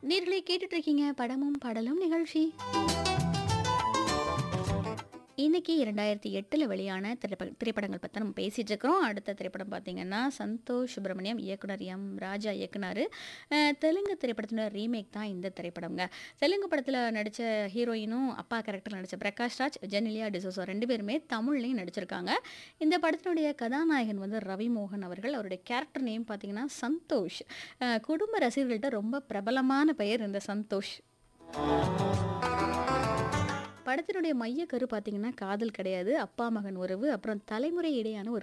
நேர்களை கேட்டுட்டு இருக்கீங்க படமும் பாடலும் நிகழ்ச்சி இன்னைக்கு இரண்டாயிரத்தி எட்டில் வெளியான திரைப்ப திரைப்படங்கள் பற்றி நம்ம பேசிகிட்டு இருக்கிறோம் அடுத்த திரைப்படம் பார்த்தீங்கன்னா சந்தோஷ் சுப்பிரமணியம் இயக்குனர் எம் ராஜா இயக்குனார் அஹ், தெலுங்கு திரைப்படத்தினோட ரீமேக் தான் இந்த திரைப்படங்க தெலுங்கு படத்தில் நடித்த ஹீரோயினும் அப்பா கேரக்டர் நடித்த பிரகாஷ் ராஜ் ஜெனிலியா டிசோசோ ரெண்டு பேருமே தமிழ்லையும் நடிச்சிருக்காங்க இந்த படத்தினுடைய கதாநாயகன் வந்து ரவி மோகன் அவர்கள் அவருடைய கேரக்டர் நேம் பார்த்தீங்கன்னா சந்தோஷ் அஹ், குடும்ப ரசிகர்கள்ட்ட ரொம்ப பிரபலமான பெயர் இந்த சந்தோஷ் படத்தினுடைய மைய கரு பார்த்தீங்கன்னா காதல் கிடையாது அப்பா மகன் உறவு அப்புறம் தலைமுறை இடையான ஒரு